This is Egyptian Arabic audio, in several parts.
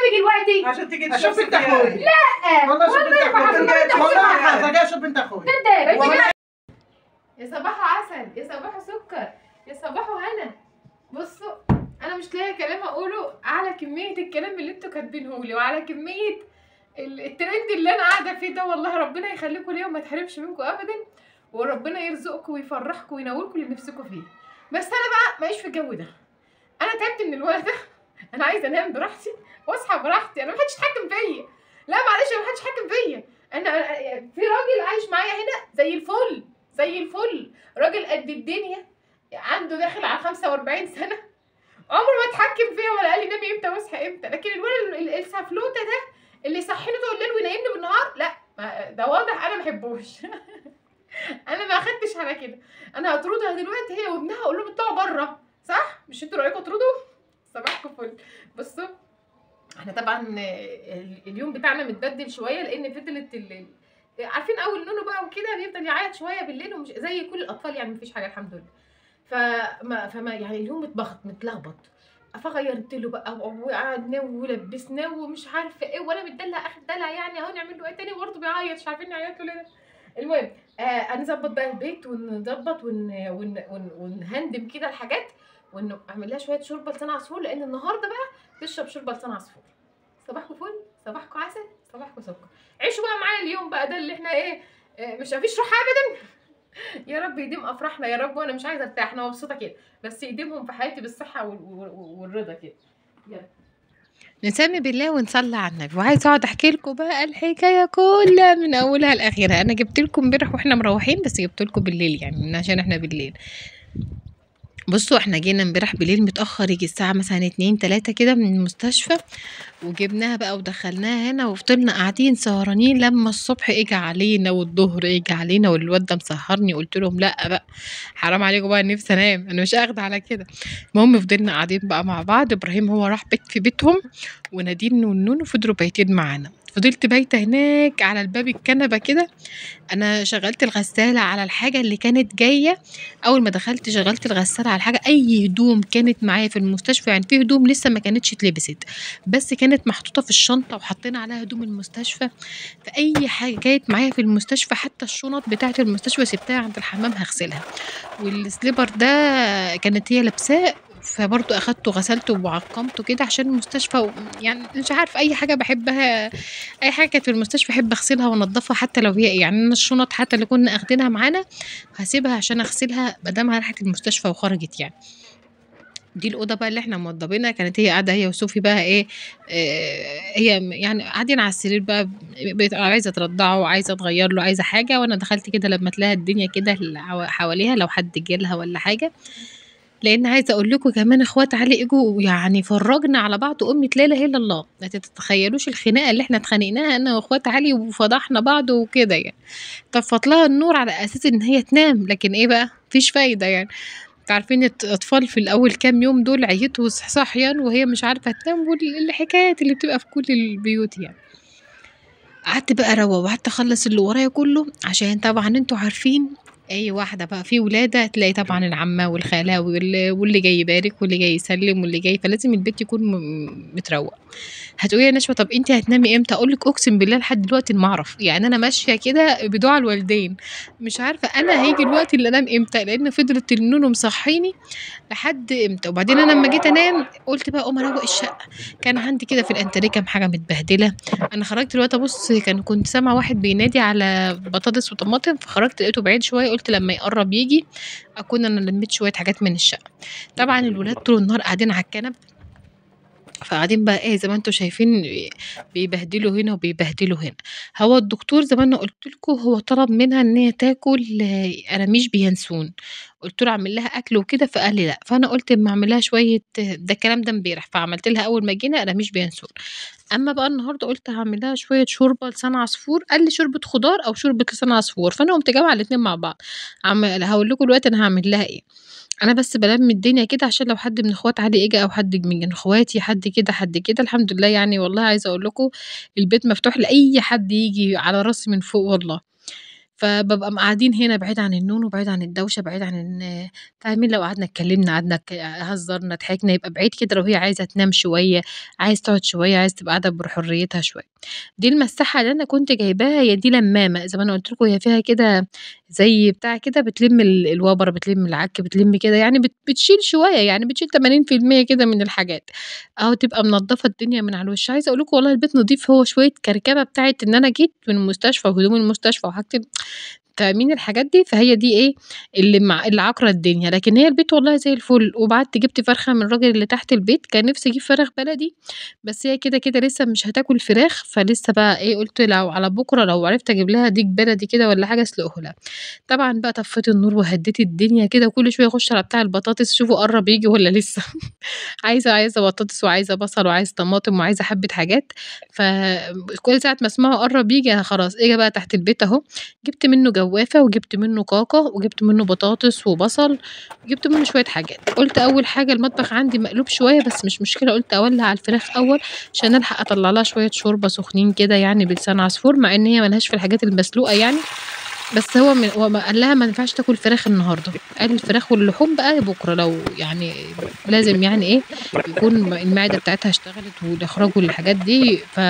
دلوقتي عشان تيجي اشوف تشوف بنت اخوي لا والله اشوف بنت والله اخوي ما حصل والله بنت حصل اشوف بنت اخوي كداب والله يا صباحو عسل يا صباحو سكر يا صباحو هنا بصوا انا مش لاقي كلام اقوله على كميه الكلام اللي انتوا كاتبينه لي وعلى كميه ال- الترند اللي انا قاعده فيه ده والله ربنا يخليكم ليا وما يتحرمش منكم ابدا وربنا يرزقكم ويفرحكم وينولكم اللي نفسكم فيه بس انا بقى ماليش في الجو ده انا تعبت من الولد ده انا عايزه انام براحتي واصحى براحتي انا محدش يتحكم فيا لا معلش ما حدش يتحكم فيا انا أنا- في راجل عايش معايا هنا زي الفل زي الفل راجل قد الدنيا عنده داخل على 45 سنه عمره ما اتحكم فيا ولا قال لي نامي امتى واصحى امتى لكن الولد ال- ال- السفلوته ده اللي يصحيني طول الليل وينيمني بالنهار لا ما- ده واضح انا ما بحبوش انا ما اخدتش على كده انا هطردها دلوقتي هي وابنها اقول لهم اطلعوا بره صح مش انتوا رايكم اطردوا صباحكم فل بصوا احنا طبعا ال- اليوم بتاعنا متبدل شويه لان فضلت ال- عارفين اول نونو بقى وكده بيفضل يعيط شويه بالليل ومش زي كل الاطفال يعني مفيش حاجه الحمد لله فما فما يعني اليوم متبخط متلخبط فغيرت له بقى و- وقعدناه ولبسناه ومش عارفه ايه وانا متدلع اخر دلع يعني اهو نعمل له ايه تاني برضه بيعيط مش عارفين نعيط له ليه المهم آه هنظبط بقى البيت ونظبط ون ون ون ونهندم كده الحاجات ونعمل لها شويه شوربه لسان عصفور لان النهارده بقى تشرب شوربه لسان عصفور صباحكم فل صباحكم عسل صباحكم سكر عيشوا بقى معايا اليوم بقى ده اللي احنا ايه آه، مش مفيش روح ابدا يا رب يديم افراحنا يا رب وانا مش عايزه ارتاح انا مبسوطه كده بس يديمهم في حياتي بالصحه وال- وال- والرضا كده يلا نسمي بالله ونصلي على النبي وعايزه اقعد احكي لكم بقى الحكايه كلها من اولها لاخرها انا جبت لكم امبارح واحنا مروحين بس جبت لكم بالليل يعني عشان احنا بالليل بصوا احنا جينا امبارح بالليل متاخر يجي الساعه مثلا اتنين تلاتة كده من المستشفى وجبناها بقى ودخلناها هنا وفضلنا قاعدين سهرانين لما الصبح اجى علينا والظهر اجى علينا والواد ده مسهرني قلت لهم لا بقى حرام عليكم بقى نفسي انام انا مش اخده على كده المهم فضلنا قاعدين بقى مع بعض ابراهيم هو راح بيت في بيتهم ونادين والنون فضلوا بايتين معانا فضلت بايته هناك على الباب الكنبه كده انا شغلت الغساله على الحاجه اللي كانت جايه اول ما دخلت شغلت الغساله على حاجه اي هدوم كانت معايا في المستشفى يعني في هدوم لسه ما كانتش اتلبست بس كانت محطوطه في الشنطه وحطينا عليها هدوم المستشفى فاي حاجه كانت معايا في المستشفى حتى الشنط بتاعه المستشفى سبتها عند الحمام هغسلها والسليبر ده كانت هي لابساه فبرضه اخدته غسلته وعقمته كده عشان المستشفى و... يعني مش عارف اي حاجه بحبها اي حاجه كانت في المستشفى احب اغسلها وانضفها حتى لو هي إيه. يعني انا الشنط حتى اللي كنا اخدينها معانا هسيبها عشان اغسلها مادام راحت المستشفى وخرجت يعني دي الاوضه بقى اللي احنا موضبينها كانت هي قاعده هي وصوفي بقى ايه آه هي يعني قاعدين على السرير بقى بقيت عايزه ترضعه وعايزه تغير له عايزه حاجه وانا دخلت كده لما تلاقي الدنيا كده اللي حوا- حواليها لو حد جالها ولا حاجه لان عايزه اقول لكم كمان اخوات علي اجوا يعني فرجنا على بعض امة لا اله الا الله ما تتخيلوش الخناقه اللي احنا اتخانقناها انا واخوات علي وفضحنا بعض وكده يعني طفت لها النور على اساس ان هي تنام لكن ايه بقى مفيش فايده يعني انتوا عارفين الاطفال في الاول كام يوم دول عيتوا صحيان وهي مش عارفه تنام والحكايات اللي بتبقى في كل البيوت يعني قعدت بقى اروق وقعدت اخلص اللي ورايا كله عشان طبعا انتوا عارفين اي واحده بقى في ولاده تلاقي طبعا العمه والخاله واللي, واللي جاي يبارك واللي جاي يسلم واللي جاي فلازم البيت يكون م- متروق هتقولي يا نشوى طب انت هتنامي امتى اقول لك اقسم بالله لحد دلوقتي ما اعرف يعني انا ماشيه كده بدعاء الوالدين مش عارفه انا هيجي الوقت اللي انام امتى لان فضلت النونو مصحيني لحد امتى وبعدين انا لما جيت انام قلت بقى اقوم اروق الشقه كان عندي كده في الانتريه كام حاجه متبهدله انا خرجت دلوقتي ابص كان كنت سامعه واحد بينادي على بطاطس وطماطم فخرجت لقيته بعيد شويه قلت لما يقرب يجي اكون انا لميت شويه حاجات من الشقه طبعا الولاد طول النهار قاعدين على الكنب فقاعدين بقى ايه زي ما انتم شايفين بيبهدلوا هنا وبيبهدلوا هنا هو الدكتور زي ما انا قلت لكم هو طلب منها ان هي تاكل آه، قراميش بينسون قلت له اعمل لها اكل وكده فقال لي لا فانا قلت اما اعمل لها شويه ده الكلام ده امبارح فعملت لها اول ما جينا قراميش بينسون اما بقى النهارده قلت هعمل لها شويه شوربه لسان عصفور قال لي شوربه خضار او شوربه لسان عصفور فانا قمت جايبه على الاتنين مع بعض عم هقول لكم دلوقتي انا هعمل لها ايه انا بس بلم الدنيا كده عشان لو حد من اخوات علي اجى او حد من اخواتي حد كده حد كده الحمد لله يعني والله عايزه اقول لكم البيت مفتوح لاي حد يجي على راسي من فوق والله فبابقى م قاعدين هنا بعيد عن النون وبعيد عن الدوشة، بعيد عن إن فاهمين لو قعدنا اتكلمنا قعدنا ك هزرنا ضحكنا يبقى بعيد كده لو هي عايزة تنام شوية، عايزة تقعد شوية، عايزة تبقى قاعدة بحريتها شوية. دي المساحة اللي أنا كنت جايباها هي دي لمّامة زي ما أنا قُلت لكم هي فيها كده زي بتاع كده بتلم ال الوبر، بتلم العك، بتلم كده يعني بت بتشيل شوية يعني بتشيل 80% كده من الحاجات، أهو تبقى منضفة الدنيا من على الوش. عايزة أقول لكم والله البيت نضيف هو شوية كركبة بتاعة إن أنا جيت من المستشفى وهدوم المستشفى وحاجة ال فاهمين الحاجات دي؟ فهي دي إيه اللي مع اللي عاقرة الدنيا، لكن هي البيت والله زي الفل، وبعت جبت فرخة من الراجل اللي تحت البيت كان نفسي أجيب فراخ بلدي بس هي كده، كده لسه مش هتاكل فراخ، فلسه بقى إيه قُلت لو على بُكرة لو عرفت أجيب لها ديك بلدي كده والّا حاجة أسلقه لها. طبعًا بقى طفيت النور وهديت الدنيا كده وكل شوية أخش على بتاع البطاطس شوفوا قرّب ييجي والّا لسه عايزة عايزة بطاطس وعايزة بصل وعايزة طماطم وعايزة حبة حاجات، فكل ساعة ما أسمعه قرّب ييجي خلاص إجا بقى تحت البيت أهو، جبت منه جوافة وجبت منه كاكا وجبت منه بطاطس وبصل وجبت منه شوية حاجات. قُلت أول حاجة المطبخ عندي مقلوب شوية بس مش مشكلة قُلت أولّع على الفراخ أول عشان ألحق أطلّع لها شوية شوربة سخنين كده يعني بلسان عصفور، مع إن هي ما لهاش في الحاجات المسلوقة يعني، بس هو م هو ما قال لها ما ينفعش تاكل فراخ النهارده، قال الفراخ واللحوم بقى بُكرة لو يعني لازم يعني إيه يكون المعدة بتاعتها اشتغلت والإخراج والحاجات دي ف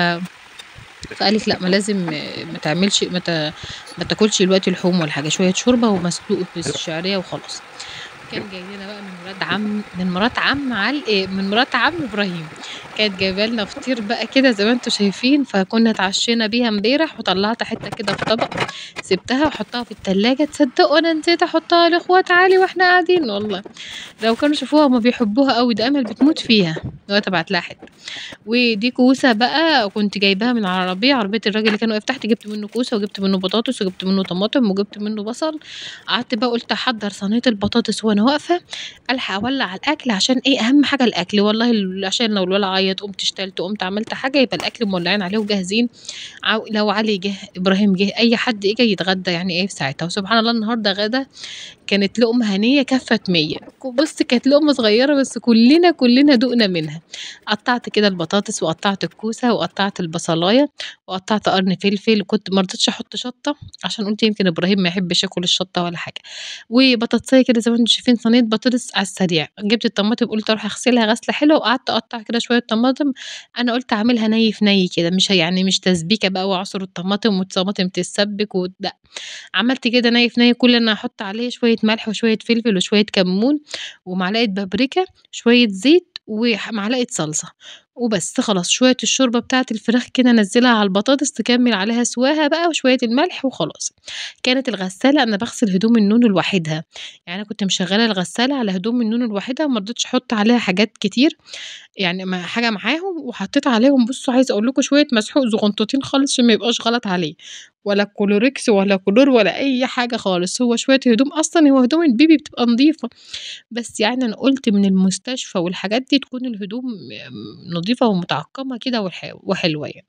فقالت لأ ما لازم ما تعملش ما ت ما تاكلش دلوقتي لحوم ولا حاجة، شوية شوربة ومسلوق بالشعرية وخلاص. كان جاي لنا بقى من ولاد عم من مرات عم عل إيه من مرات عم إبراهيم، كانت جايبة لنا فطير بقى كده زي ما أنتم شايفين، فكنا اتعشينا بيها امبارح وطلّعت حتة كده في طبق سِبتها وحطّاها في التلاجة، تصدقوا أنا نسيت أحطّها لإخوات علي وإحنا قاعدين والله، لو كانوا شافوها هُم بيحبوها أوي، ده أمل بتموت فيها، دلوقتي أبعت لها حتة. ودي كوسة بقى كنت جايباها من على العربية، عربية الراجل اللي كان واقف تحت جبت منه كوسة وجبت منه بطاطس وجبت منه طماطم وجبت منه بصل، قعدت بقى قُلت أحضّر صينية البطاطس وأنا واقفة ألحق أولّع على الأكل عشان إيه أهم حاجة الأكل، والله ال عشان لو الولا عيّط قُمت اشتلت قُمت عملت حاجة يبقى الأكل مولّعين عليه وجاهزين، عو لو علي جه، إبراهيم جه، أي حد إجا يتغدى يعني إيه في ساعتها، وسبحان الله النهارده غدا كانت لقمة هنية كفّت 100 بُص كانت لقمة صغيرة بس كلنا، كلنا دُقنا منها. قطّعت كده البطاطس وقطّعت الكوسة وقطّعت البصلاية وقطّعت قرن فلفل، وكنت ما رضيتش أحط شطة عشان قُلت يمكن إبراهيم ما يحبش ياكل الشطة ولا حاجة، وبطاطساية كده زي ما أنتم شايفين صينية بطاطس على السريع، جبت الطماطم قُلت أروح أغسلها غسلة حلوة وقعدت أقطّع كده شوية طماطم، أنا قُلت أعملها ني في ني كده مش يعني مش تسبيكة بقى وأعصر الطماطم والطماطم تتسبك و لأ، عملت كده ني في ني كل اللي أنا هاحط عليه شوية ملح وشوية فلفل وشوية كمون ومعلقة بابريكا، شوية زيت وح معلقة صلصة وبس خلاص، شوية الشوربة بتاعة الفراخ كده أنزّلها على البطاطس تكمّل عليها سواها بقى وشوية الملح وخلاص. كانت الغسالة أنا باغسل هدوم النونو لوحدها، يعني أنا كنت مشغّلة الغسالة على هدوم النونو لوحدها وما رضيتش أحط عليها حاجات كتير، يعني ما حاجة معاهم وحطيت عليهم بُصّوا عايزة أقول لكم شوية مسحوق زغنطوطين خالص عشان ما يبقاش غلط عليه، ولا كلوركس ولا كلور ولا أي حاجة خالص، هو شوية هدوم أصلًا هو هدوم البيبي بتبقى نضيفة، بس يعني أنا قُلت من المستشفى والحاجات دي تكون الهدوم نضيفة ومتعقّمة كده وح وحلوة يعني.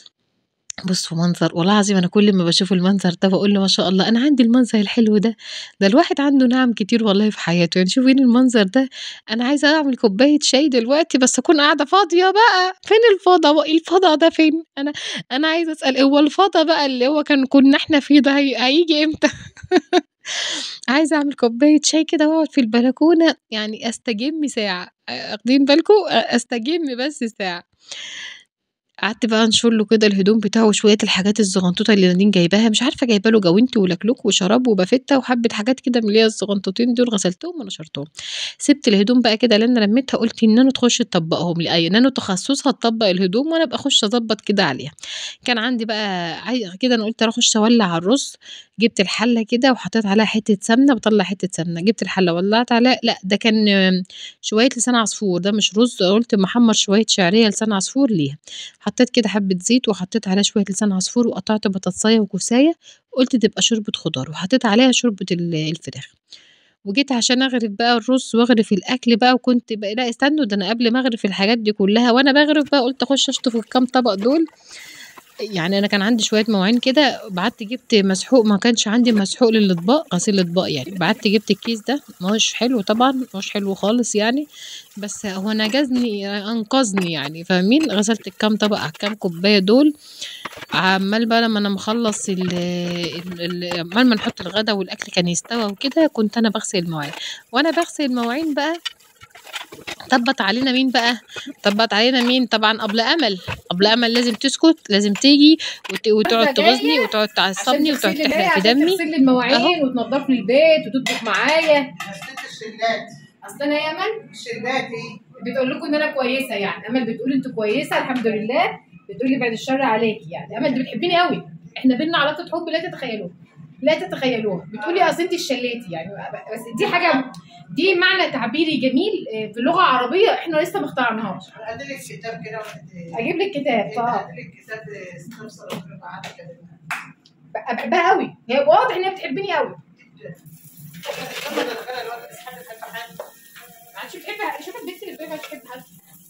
بُصّوا منظر والله العظيم أنا كل ما باشوف المنظر ده باقول له ما شاء الله أنا عندي المنظر الحلو ده، ده الواحد عنده نِعَم كتير والله في حياته، يعني شوفين المنظر ده، أنا عايزة أعمل كوباية شاي دلوقتي بس أكون قاعدة فاضية بقى، فين الفضا بقى الفضا ده فين؟ أنا أنا عايزة أسأل هو الفضا بقى اللي هو كان كنا إحنا فيه ده هي هييجي إمتى؟ عايزة أعمل كوباية شاي كده وأقعد في البلكونة يعني أستجم ساعة، آآ واخدين بالكم؟ أ أستجم بس ساعة. قعدت بقى أنشر له كده الهدوم بتاعه وشوية الحاجات الزغنطوطة اللي نادين جايباها، مش عارفة جايبة له جوانتي ولكلوك وشراب وبافيتا وحبة حاجات كده من اللي هي الزغنطوطين دول غسلتهم ونشرتهم. سِبت الهدوم بقى كده اللي أنا لميتها قُلت النانو تخش تطبّقهم لي، أيوه نانو تخصصها تطبّق الهدوم وأنا أبقى أخش أضبّط كده عليها. كان عندي بقى عاي كده أنا قُلت أخش أولّع على الرز، جبت الحلة كده وحطيت عليها حتة سمنة باطلّع حتة سمنة، جبت الحلة ولّعت عليها لأ ده كان شوية لسان عصفور، ده مش رز قُلت أمّا أحمّر شوية شعرية لسان عصفور ليها، حطيت كده حبة زيت وحطيت عليها شوية لسان عصفور وقطعت بطاطساية وكوساية، قُلت تبقى شوربة خضار وحطيت عليها شوربة ال الفراخ. وجيت عشان أغرف بقى الرز وأغرف الأكل بقى وكنت ب لأ استنوا ده أنا قبل ما أغرف الحاجات دي كلّها وأنا باغرف بقى قُلت أخش أشطف الكام طبق دول، يعني انا كان عندي شويه مواعين كده بعت جبت مسحوق ما كانش عندي مسحوق للاطباق غسيل الاطباق يعني بعت جبت الكيس ده ما هوش حلو طبعا ما هوش حلو خالص يعني بس هو نجزني انقذني يعني فاهمين غسلت الكام طبق على الكام كوبايه دول عمال بقى لما انا مخلص ال ال- ال- عمال ما نحط الغدا والاكل كان يستوى وكده كنت انا بغسل المواعين وانا بغسل المواعين بقى طبط علينا مين بقى طبط علينا مين طبعا ابله امل ابله امل لازم تسكت لازم تيجي وت... وتقعد جاية تغزني وتقعد تعصبني وتقعد تغسل لي تحرق في عشان دمي تغسل لي المواعين وتنضف لي البيت وتطبخ معايا مسكت الشلات اصل انا يا امل الشلات ايه بتقول لكم ان انا كويسه يعني امل بتقول انتوا كويسه الحمد لله بتقول لي بعد الشر عليكي يعني امل دي بتحبني قوي احنا بينا علاقه حب لا تتخيلوها لا تتخيلوها بتقولي اصل انت الشلاتي يعني بس دي حاجه دي معنى تعبيري جميل آه، في اللغه العربيه احنا لسه ما اخترعناهاش ادي لك كتاب كده وأنت- اجيب لك كتاب اه ادي لك كتاب استفسر ربنا بعد كده بحبها قوي هي واضح ان هي بتحبني قوي لما دخلها الوقت بس حد بتحب حد ما عادش بتحب شوف البنت اللي بتحب بتحب حد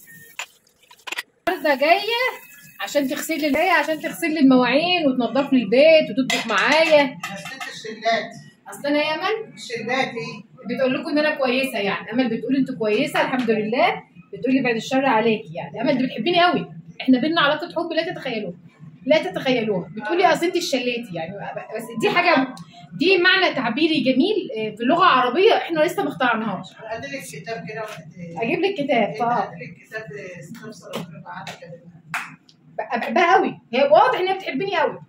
النهارده جايه عشان تغسل لي جايه عشان تغسل لي المواعين وتنضف لي البيت وتطبخ معايا مسكت الشلات اصل انا يا امل الشلات ايه بتقول لكم ان انا كويسه يعني امل بتقول انتوا كويسه الحمد لله بتقول لي بعد الشر عليكي يعني امل دي بتحبني قوي احنا بينا علاقه حب لا تتخيلوها لا تتخيلوها بتقولي اصل انت الشلاتي يعني بس دي حاجه دي معنى تعبيري جميل آه، في اللغه العربيه احنا لسه ما اخترعناهاش ادي لك كتاب كده وأنت- اجيب لك كتاب اه ادي لك كتاب استفسر ربنا بعد كده بحبها قوي هي واضح ان هي بتحبني قوي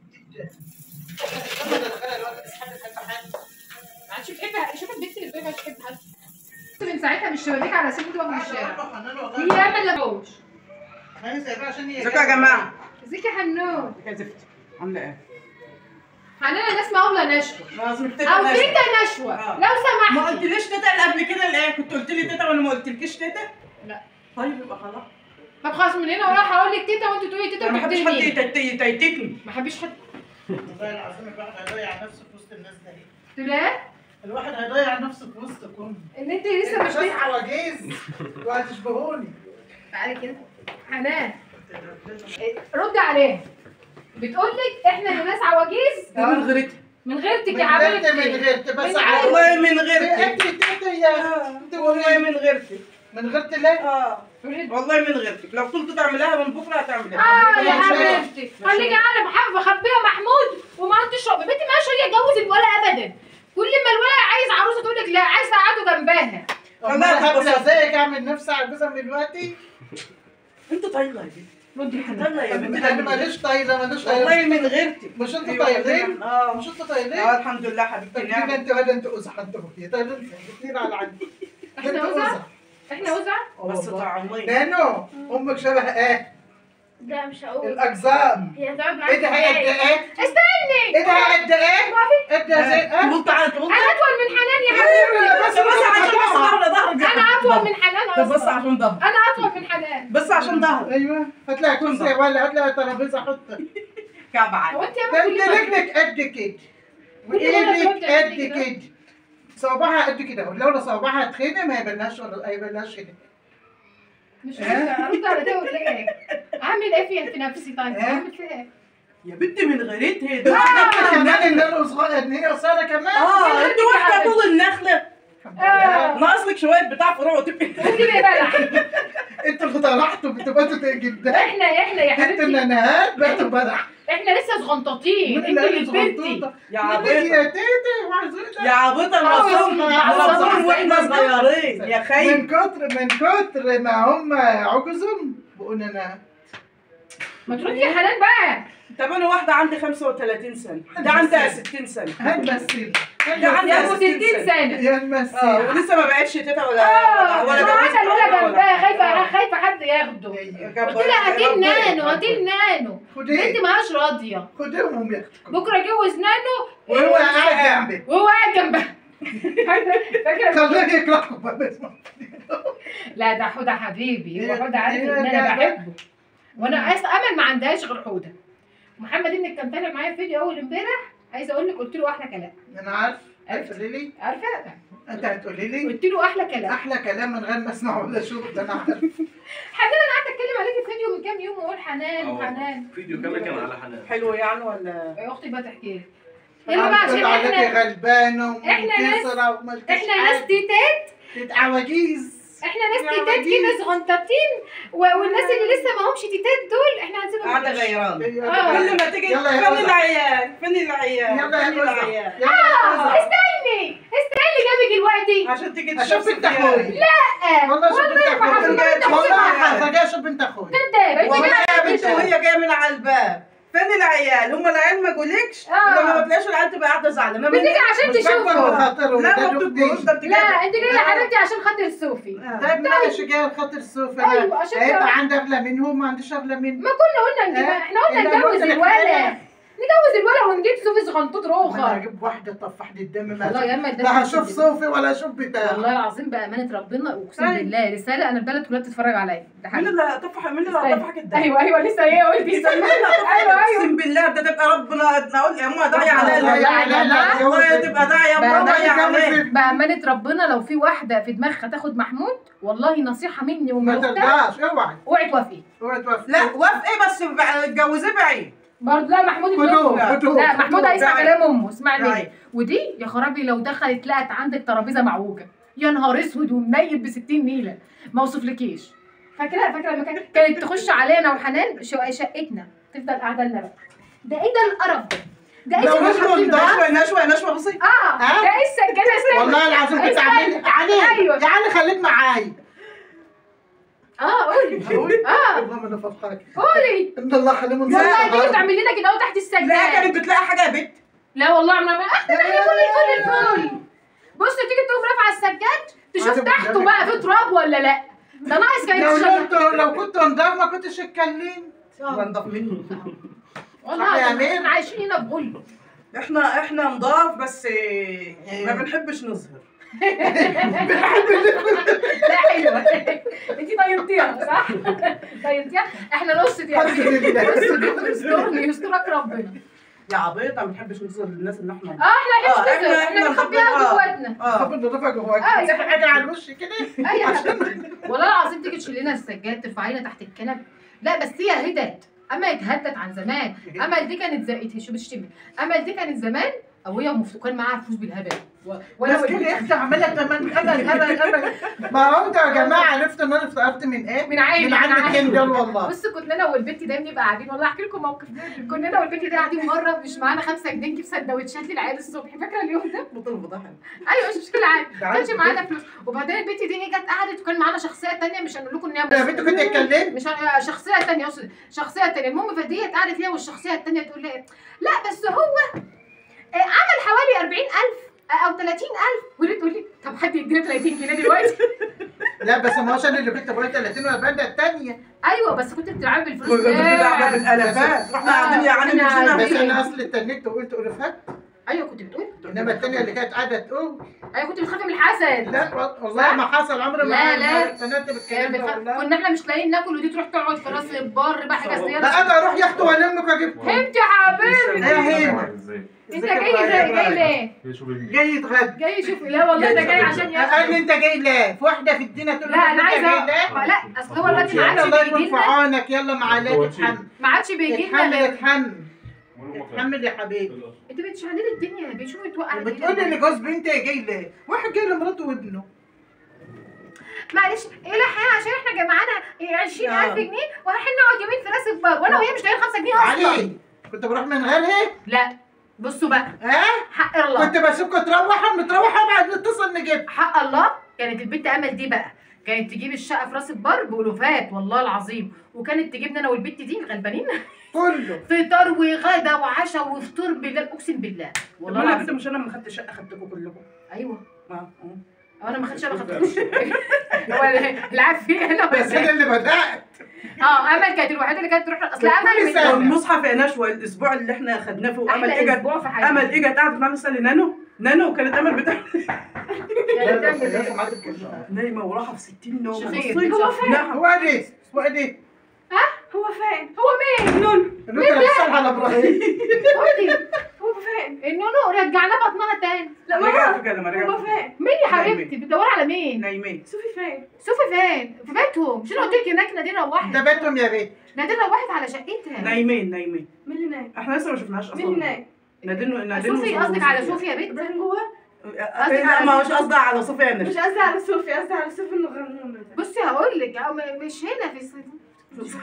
لما دخلها الوقت بس حد بتحب حد ما عادش بتحب شوف البنت اللي بتحب بتحب حد من ساعتها مش شبابيك على سن تقف في الشارع هي امل لا بوش انا سايبها عشان هي ازيكم يا جماعه ازيك يا حنون يا زفت عامله ايه؟ حنان انا اسمها ابله نشوى لازم او تيتا نشوى. تيتا نشوى آه. لو ما سمحت قلتليش تيتا اللي قبل كده اللي ايه كنت قلت لي تيتا وانا ما قلتلكيش تيتا لا. طيب يبقى خلاص طب خلاص من هنا وراح اقول لك تيتا وانت تقولي تيتا انا ما بحبش حد وتحترميني. يتت- يتيتني ما حبيش حد والله العظيم الواحد هيضيع نفسه في وسط الناس ده تقول ايه الواحد هيضيع نفسه في وسطكم ان انت لسه مش بس عواجيز وهتشبهوني تعالي كده حنان إيه، رد عليها بتقول لك احنا اللي ناس عواجيز من غيرتي من غيرتك من يا غيرت من حبيبتي غيرت بس من عارف- والله من غيرتي انت انت يا انت والله من غيرتي من غيرت ليه؟ اه والله من غيرتك لو كنت تعملها من بكره هتعملها اه يا مش حبيبتي خليكي انا بحب بخبيها محمود وما انتش بنتي ما هي اتجوز الولا ابدا كل ما الولا عايز عروسه تقول لك لا عايز اقعده جنبها طب والله ما بس- قبل زيك اعمل نفسي عجوزه من دلوقتي انت طايله يا بنتي ردي حنان طايله يا بنتي انا ماليش طايله ماليش طايله والله من غيرتي مش انتوا أيوة، طايلين؟ اه مش انتوا طايلين؟ اه الحمد لله حبيبتي طب نعم كده انتوا هذا انتوا ازح انتوا فيه طيب انتوا الاثنين على عندي احنا انتوا وزع ازح احنا وزع بس والله. طعمين لانه امك شبه ايه؟ لا مش هقول الاقزام هي هتقعد معاك ايه ده هي قد ايه؟ استني ايه ده هي قد ايه؟ ما في قد ايه زي ايه؟ قلت على طول انا اطول من حنان يا حبيبي بس بس عشان بس ظهر ظهر انا اطول من حنان طب بس اصلا عشان ظهر انا اطول من حنان بس عشان ظهر ايوه هتلاقي كرسي ولا هتلاقي ترابيزه حطها كعب هو عالي انت يا ده بنتي انت كل ما- رجلك قد كده كل مرة وايدك تقول لي قد قد كده. كده صوابعها قد كده ولولا صوابعها تخينه ما يبلناش ولا يبلناش كده مش عارفه ارد على ده ولا ايه اعمل ايه فيها في نفسي طيب إيه؟ اعمل فيها ايه يا بنتي من غيرتها ده كمان ان انا صغير ان هي قصيره كمان اه انت واحده طول النخله آه. ناقص لك شويه بتاع فروع وتبقي انت اللي بلح انتوا اللي طلعتوا بتبقوا جدا احنا احنا يا انتوا حبيبتي النهار بقتوا بدع احنا لسه صغنطاطين انت اللي كبرتي يا يا عبيطه تيتي وعزوزة يا عبيطه الرسول الرسول واحنا صغيرين يا خايب من كتر من كتر ما هم عجزهم بقول انا ما تردي يا حنان بقى طب انا واحده عندي 35 سنه ده عندها 60 سنه هنمثل ده عندها يا ابو 60 سنه يا اه نمثل ولسه ما بقتش تيتا ولا اه ولا ما جوزت عدا الولا ولا- جنبها خايفه آه. خايفه حد ياخده أيوة. قلت لها هاتي النانو هاتي النانو خديه بنتي ماهاش راضيه خديهم يا اختكم بكره جوز نانو وهو قاعد جنبي وهو قاعد جنبها فاكره خليه يكرهكم بقى باسمه لا ده حوده حبيبي هو إيه- حوده عارف إيه ان ده انا بقى؟ بحبه وانا اصلا امل ما عندهاش غير حوده محمد ابنك كان طالع معايا فيديو اول امبارح عايزه اقول لك قلت له احلى كلام انا عارف عرفت. هتقولي لي عارفه انت هتقولي لي قلت له احلى كلام احلى كلام من غير ما اسمع ولا اشوف ده انا عارف حنان انا قعدت اتكلم عليكي في فيديو من كام يوم واقول حنان آه. حنان فيديو كمان كان على حنان حلو يعني ولا يا اختي بقى تحكي لي يلا بقى عشان عليكي احنا غلبانه إحنا ناس- ومنتصره ومالكيش احنا ناس حاجة. تيتات تيت عواجيز احنا ناس يا تيتات عجيب. كده صغنطاطين و- والناس اللي لسه ما همش تيتات دول احنا هنسيبهم قاعده بلاش. غيران آه. كل ما تيجي يلا يا فين قزح. العيال فين العيال يلا يا فين قزح. العيال يلا يا اه قزح. استني استني جابك دلوقتي عشان تيجي اشوف تشوف بنت اخوي لا والله شوف بنت ما حصل اخوي بنت والله أخوي. حصل اشوف بنت اخوي كدابه انت والله كده يا بنت وهي جايه من على الباب فين العيال هم العيال ما جولكش آه. لما ما تلاقيش العيال تبقى قاعده زعلانه بتيجي عشان مش بكبر تشوفه بخاطرهم لا ده ما بتكبروش جهدي ده بتيجي لا انت جايه يا حبيبتي عشان خاطر صوفي طيب ماشي جاي خاطر السوف أيوة، انا عشان هيبقى كده. عندي اغلى منهم ما عنديش اغلى منهم ما كنا قلنا نجيب آه. احنا قلنا إلا نجوز الوقت الولد الحالي. نجوز الولد ونجيب صوفي صغنطوط انا روخه هجيب واحده تطفح لي الدم ما والله يا اما أشوف- لا هشوف صوفي ولا اشوف بتاع والله العظيم بامانه ربنا اقسم طيب. بالله رساله انا البلد كلها بتتفرج عليا ده مين حقيقي اللي هتطفح مين اللي استنى. هتطفحك الدم ايوه ايوه لسه هي قلتي مين اللي هتطفحك ايوه ايوه اقسم بالله ده تبقى ربنا اقول يا امها داعيه والله علينا يا جماعة. والله تبقى داعيه يا امها داعيه علينا بامانه ربنا لو في واحده في دماغها تاخد محمود والله نصيحه مني ما ومن اختها ترضاش اوعي اوعي توافقي اوعي توفي لا وافقي بس بع- اتجوزيه بعيد برضه لا محمود خدوه اتجوز. خدوه لا محمود هيسمع تعالي. كلام امه اسمع مني تعالي. ودي يا خرابي لو دخلت لقت عندك ترابيزه معوجه يا نهار اسود ومنيل ب 60 نيله ما اوصفلكيش فاكره فاكره لما كانت كانت تخش علينا وحنان شو- شقتنا تفضل قاعده لنا بقى ده ايه ده القرف ده ده ايه لو اللي مش حاطينه ده؟ منضف. نشوه نشوه نشوه بصي اه ها؟ ده ايه السجاده استنى والله العظيم كنت استنى. عامل تعالي ايوه تعالي خليك معايا اه قولي اه اللهم انا فضحك قولي ان الله حليم والله تيجي تعمل لنا كده اهو تحت لا السجاده كانت بتلاقي حاجه يا بنت لا والله عمرها ما احنا بنعمل كل الفل الفل بص تيجي تقوم رافعه السجاد تشوف عايزة تحته بتجرب. بقى في تراب ولا لا ده ناقص كانت لو تشغل كنت لو كنت نضاف ما كنتش اتكلمت نضف منه والله صح يا العظيم أمير؟ احنا عايشين هنا في غل احنا احنا نضاف بس ما بنحبش نظهر لا حلوه انت طيبتيها صح؟ طيبتيها احنا نص دي الحمد لله. يسترني يسترك ربنا يا عبيط ما بنحبش نظهر للناس ان احنا اه احنا آه، حبش إحنا- احنا إحنا بنخبيها نخبيها. جواتنا اه طب النظافه جواك آه، تمسحي حاجه على الوش كده اي حاجه والله العظيم تيجي تشيل لنا السجاد ترفعينا تحت الكنب لا بس هي هدت اما اتهدت عن زمان امل دي كانت زي شو بتشتمي امل دي كانت زمان ابويا ومفتو كان معاها فلوس بالهبل و- وانا بس كده يا اختي عماله كمان امل امل امل ما هو انتوا يا جماعه عرفتوا ان انا افتقرت من ايه؟ من عيني من عند الكين دول والله بص كنا انا والبنت ده بنبقى قاعدين والله احكي لكم موقف كنا انا والبنت ده قاعدين مره مش معانا خمسة جنيه نجيب سندوتشات للعيال الصبح فاكره اليوم ده؟ بطل فضحك ايوه مش مشكله عادي ده ما كانش عادي. معانا فلوس وبعدين البنت دي جت قعدت وكان معانا شخصيه تانية مش هنقول لكم ان هي يا بنت كنت اتكلمت مش ه- شخصيه تانية اقصد شخصيه تانية المهم فديت قعدت هي والشخصيه التانية تقول لي لا بس هو آه، عمل حوالي 40000 او 30000 ودي تقول لي طب حد يدينا 30 جنيه دلوقتي لا بس ما هوش انا اللي كنت بقول 30 ولا البلده الثانيه ايوه بس كنت بتلعبي بالفلوس كنا بنلعب آه. بالالافات احنا قاعدين يا عالم إحنا نفسنا بس قاعدين. انا اصل اتنكت وقلت الفات ايوه كنت بتقول انما الثانيه اللي كانت قاعده تقول ايوه كنت بتخافي من الحسد لا والله ما حصل عمري ما لا، لا. اقتنعت كان بالكلام ده بتخاف- والله كنا احنا مش لاقيين ناكل ودي تروح تقعد في راس البر بقى حاجه لا صغيره انا اروح يخت والمك واجيبكم انت يا حبيبي يا هيما انت جاي جاي جاي ليه؟ جاي يتغدى جاي شوف لا والله ده جاي عشان ياكل قال لي انت جاي ليه؟ في واحده في الدنيا تقول لا لك انا انت عايزه جاي ليه؟ ما لا اصل هو الوقت ما يلا عادش الله بيجي يكون في لنا عونك يلا معلش اتحمل ما عادش بيجي اتحمل لنا اتحمل اتحمل يا حبيبي انت بتشعللي الدنيا بيشوفوا توقع بتقولي ان جوز بنتي جاي ليه؟ واحد جاي لمراته وابنه معلش ايه الحقيقه عشان احنا جمعنا 20000 جنيه ورايحين نقعد يومين في راس البر وانا وهي مش لاقيين 5 جنيه اصلا علي كنت بروح من غيرها؟ لا بصوا بقى ها؟ حق الله كنت بسيبكم تروحوا متروحوا بعد نتصل نجيب حق الله كانت البنت امل دي بقى كانت تجيب الشقه في راس البر بالوفات والله العظيم وكانت تجيبنا انا والبنت دي الغلبانين كله فطار وغدا وعشاء وفطور بالله اقسم بالله والله والله يا بنت العظيم مش انا لما خدت شقه خدتكم كلكم ايوه اه آه. انا ما خدتش ما خدتوش هو العاب فيه انا بس بس انا اللي بدات اه امل كانت الوحيده اللي كانت تروح اصل امل من سنة. والمصحف يا نشوى الاسبوع اللي احنا خدناه فيه وامل احلى اجت اسبوع في حياتي امل اجت قعدت معانا تسالي نانو نانو كانت امل بتاع كانت تعمل إيه؟ نايمه وراحه في 60 نوم شخير. بصيت هو فين؟ نعم. هو دي هو دي هو فين هو مين؟ نون انت اللي بتصل على ابراهيم قولي هو فين فين؟ النونو رجعنا بطنها تاني لا ما رجعت هو كده ما هما رجعت فين؟ مين يا نايمين. حبيبتي بتدوري على مين نايمين صوفي فين؟ شوفي فين في بيتهم مش انا قلت لك هناك نادين ده روحت بيتهم يا بيت نادين روحت على شقتها نايمين نايمين مين اللي نايم؟ احنا لسه ما شفناهاش اصلا مين اللي نايم؟ نادين نادين صوفي وصوفي. قصدك على صوفي يا بنت ابراهيم جوه؟ لا ما هوش قصدي على صوفي يا مش نشا قصدي على صوفي قصدي على صوفي انه غنون بصي هقول لك أه، م- مش هنا في الصيف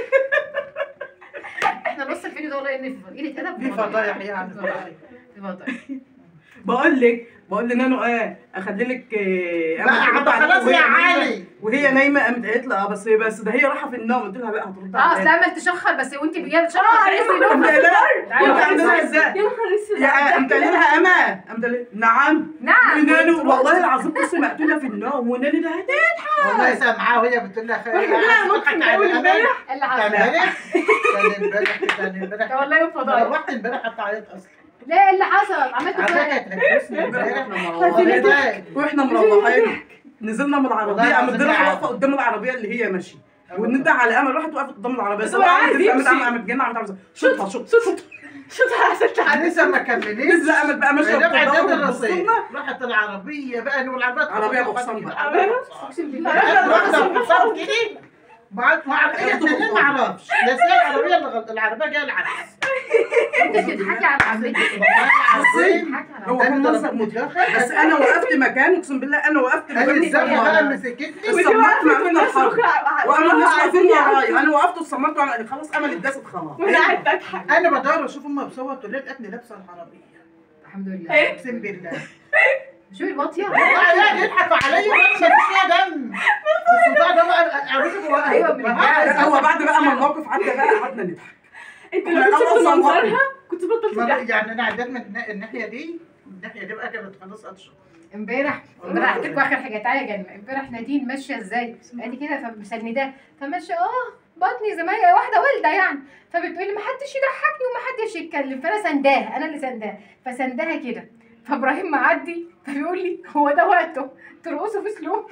احنا نص الفيديو ده والله ان في قله ادب دي فضايح يعني فضايح. دي فضايح بقول لك بقول لنانو ايه اخلي لك إيه لا أعمل عم كده خلاص وهي يا نايمة. علي وهي نايمه قامت قالت لها اه بس بس ده هي رايحه في النوم قلت لها بقى هترد اه اصل عليا. امل تشخر بس وانت بجايه اه تشخر عرفت تحسي قمت إنه- قايله لها أيوة. قمت عاملها ازاي يا نهار اسود يا قمت قايله لها اما قمت قايله نعم نعم ونانو والله العظيم بصي مقتوله في النوم ونانو ده هتضحك والله سامعاه وهي بتقول لها خير لا ممكن اول امبارح اللي كان حصل امبارح كان امبارح كان امبارح ده والله يوم انا فضايح روحت امبارح حتى عيط اصلا لا اللي حصل عملت على فكره كده كانت هتبوسني امبارح واحنا والله مروحين ده- واحنا مروحين نزلنا من والله العربيه قامت العظيم دينا قاعد. واقفه قدام العربيه اللي هي ماشيه ونده على امل راحت وقفت قدام العربيه بس هو عايز قامت قامت يمشي. قامت جنة قامت عامله شوطها شوطها شوطها شوفها حسيت على لسه ما كملتش نزل قامت بقى ماشيه رجعت عداد بتدور الرصيف وبصلنا. راحت العربيه بقى انه العربيات عربية بحصان بقى. عربية اقسم بحصان. واحده بالله بحصان كده بعد ما عربيه اتنين ما اعرفش بس هي العربيه اللي غلط العربيه جايه العكس انت بتضحكي على عمتك والله العظيم بتضحكي على هو عمتك. كان منظر مضحك بس انا وقفت مكاني اقسم بالله انا وقفت قال لي مكاني الزمن بقى الصمت مسكتني الصمت معمول الحرب وانا الناس واقفين ورايا ورايا انا وقفت وصمت وعملت خلاص امل اتدست خلاص وانا قاعده اضحك انا بدور اشوف امها بصوت لقيت ابني لابسه العربيه الحمد لله ايه اقسم بالله شوفي الواطيه والله لا يضحكوا عليا ما فيش فيها دم الصداع ده بقى عرفت بقى أيوة، من الجهاز. هو بعد بقى ما الموقف عدى بقى قعدنا نضحك انت احنا لو كنت أول شفت صمت. منظرها كنت بطلت ما- ضحك يعني انا عديت من النا- الناحيه دي الناحيه دي بقى كانت خلاص اتشط امبارح امبارح احكي لكم اخر حاجه تعالى يا جنة امبارح نادين ماشيه ازاي ادي كده فمسنداه فماشيه اه بطني زي ما هي واحده والده يعني فبتقول لي ما حدش يضحكني وما حدش يتكلم فانا سنداها انا اللي سنداها فسنداها كده فابراهيم معدي فبيقول لي هو ده وقته ترقصوا في سلو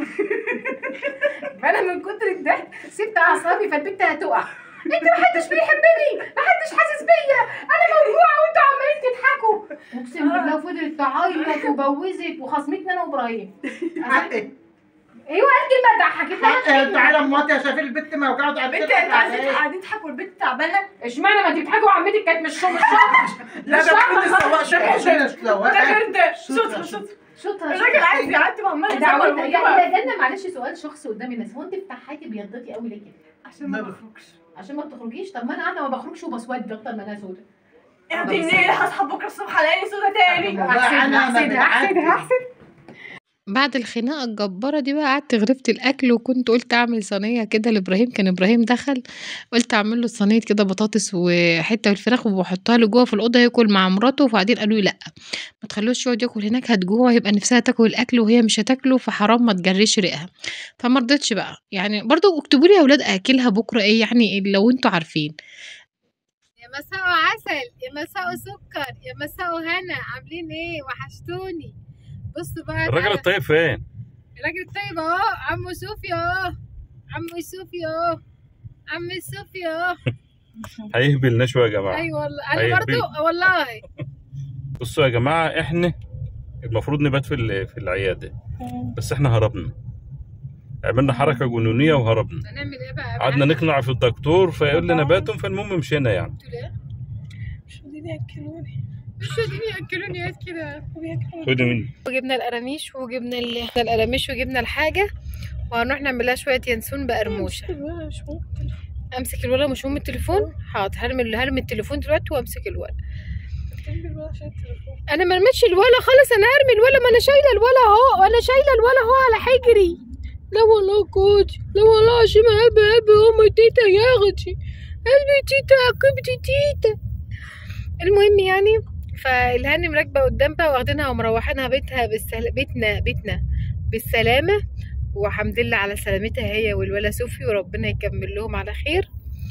فانا من كتر الضحك سبت اعصابي فالبنت هتقع انت ما حدش بيحبني ما حدش حاسس بيا انا موجوعه وانتوا عمالين تضحكوا اقسم بالله فضلت تعيط وبوزت وخصمتني انا وابراهيم حقك ايوه قال كلمه ضحكتني حقك تعالى امواتي يا شايفين البت موجعه وقاعده بنت انت قاعدين قاعدين تضحكوا والبنت تعبانه اشمعنى ما انت بتضحكوا وعمتك كانت مش شغل شاطر لا ده كان السواق شكله ده كده شوطها شوطها شاطر الراجل عايز يعدي وعمال دعوتك يزعل يعني يا جنة معلش سؤال شخصي قدام الناس هو انت بتضحكي بيضتي قوي ليه كده؟ عشان ما بخرجش عشان ما بتخرجيش طب ما انا قاعده ما بخرجش وبسود اكتر ما انا سودا يا دي النيل هصحى بكره الصبح الاقي سودا تاني والله أنا- أنا احسدها احسدها بتعدي. احسدها بعد الخناقة الجبارة دي بقى قعدت غرفت الأكل وكنت قلت أعمل صينية كده لإبراهيم كان إبراهيم دخل قلت أعمل له صينية كده بطاطس وحتة الفراخ وبحطها له جوه في الأوضة ياكل مع مراته وبعدين قالوا لي لأ ما تخلوش يقعد ياكل هناك هتجوع هيبقى نفسها تاكل الأكل وهي مش هتاكله فحرام ما تجريش ريقها فما رضيتش بقى يعني برضو اكتبوا لي يا أولاد أكلها بكرة إيه يعني إيه لو أنتوا عارفين يا مساء عسل يا مساء سكر يا مساء هنا عاملين ايه وحشتوني بصوا بقى الراجل الطيب فين؟ الراجل الطيب اهو عمو صوفي اهو عمو صوفي اهو عم صوفي اهو هيهبل نشوة يا جماعة اي والله أي انا برضو والله بصوا يا جماعة احنا المفروض نبات في ال- في العيادة بس احنا هربنا عملنا حركة جنونية وهربنا هنعمل ايه بقى قعدنا نقنع في الدكتور فيقول لنا باتوا فالمهم مشينا يعني قلت له ايه مش راضيين ياكلوني مش راضيين ياكلوني يا كده وبياكلوني خدوا مني وجبنا القراميش وجبنا ال- القراميش وجبنا الحاجه وهنروح نعمل لها شويه ينسون بقرموشه مش ممكن امسك الولا مش مهم التليفون حاضر هرمي هرمي التليفون دلوقتي وامسك الولا تنزل بقى عشان التليفون انا ما رميتش الولا خالص انا هرمي الولا ما انا شايله الولا اهو انا شايله الولا اهو على حجري لا والله كوتي لا والله عشان احب احب ام تيتا يا اختي قلبي تيتا كبتي تيتا المهم يعني فالهانم راكبه قدام بقى واخدينها ومروحينها بيتها بالسل... بيتنا بيتنا بالسلامه وحمد لله على سلامتها هي والولا صوفي وربنا يكمل لهم على خير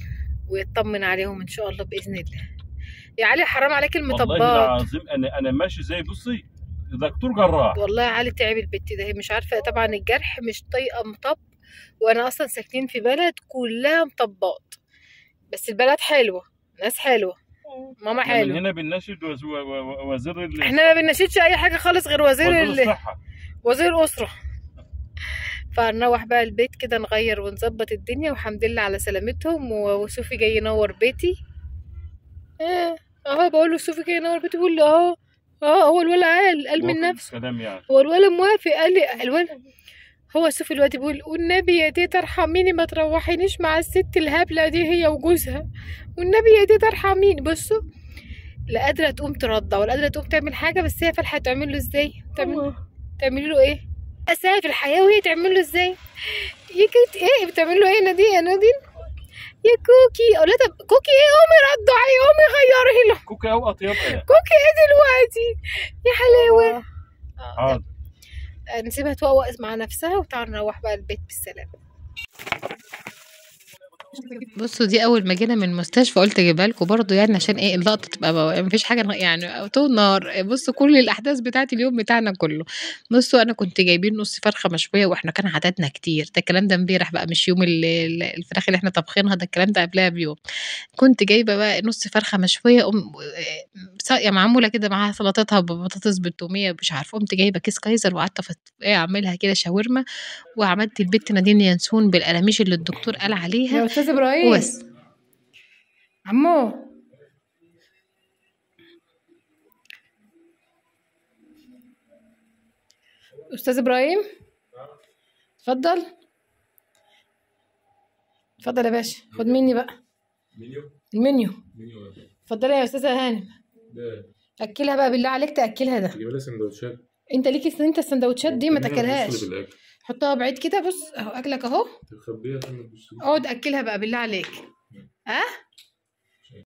ويطمن عليهم ان شاء الله باذن الله يا علي حرام عليك والله المطبات العظيم انا انا ماشي زي بصي دكتور جراح والله يا علي تعب البت ده هي مش عارفه طبعا الجرح مش طايقه مطب وانا اصلا ساكنين في بلد كلها مطبات بس البلد حلوه ناس حلوه ماما إحنا من حلو هنا بنناشد وز- و- و- وزير ال- احنا ما بننشدش اي حاجه خالص غير وزير وزير ال... الصحه وزير الأسرة فنروح بقى البيت كده نغير ونظبط الدنيا والحمد لله على سلامتهم و- وصوفي جاي ينور بيتي اه اهو بقول له صوفي جاي ينور بيتي بيقول لي اه اه هو الولد قال قال من موافق نفسه الكلام يعني هو الولد موافق قال لي الولد هو صوفي الوقت بيقول والنبي يا تيتا ارحميني ما تروحينيش مع الست الهبلة دي هي وجوزها والنبي يا تيتا ارحميني بصوا لا قادرة تقوم ترضى ولا قادرة تقوم تعمل حاجة بس هي فالحة تعمل له ازاي تعمل تعملي له ايه اساها في الحياه وهي تعمل له ازاي يا كيت ايه بتعمل له ايه نادين يا نادين يا كوكي اقول لها طب كوكي ايه قومي رضعي قومي غيري له كوكا او اطيب ايه كوكي ايه دلوقتي يا حلاوه آه، حاضر طب نسيبها توقف مع نفسها وتعال نروح بقى البيت بالسلامه بصوا دي اول ما جينا من المستشفى قلت اجيبها لكم برضو يعني عشان ايه اللقطه تبقى ما مفيش حاجه يعني طول النهار بصوا كل الاحداث بتاعت اليوم بتاعنا كله بصوا انا كنت جايبين نص فرخه مشويه واحنا كان عددنا كتير ده الكلام ده امبارح بقى مش يوم ال- ال- الفراخ اللي احنا طبخينها ده الكلام ده قبلها بيوم كنت جايبه بقى نص فرخه مشويه ام ساقيه معموله كده معاها سلطتها ببطاطس بالتوميه مش عارفه قمت جايبه كيس كايزر وقعدت أفت- إيه اعملها كده شاورما وعملت البت نادين ينسون بالقلاميش اللي الدكتور قال عليها يا استاذ ابراهيم وبس عمو استاذ ابراهيم اتفضل اتفضل يا باشا خد مني بقى المنيو اتفضلي يا استاذه هانم اكلها بقى بالله عليك تاكلها ده جيب لها سندوتشات انت ليك انت السندوتشات دي ما خلينا تاكلهاش نبص بالاكل حطها بعيد كده بص اهو اكلك اهو تخبيها عشان ما تبصش اقعد اكلها بقى بالله عليك ها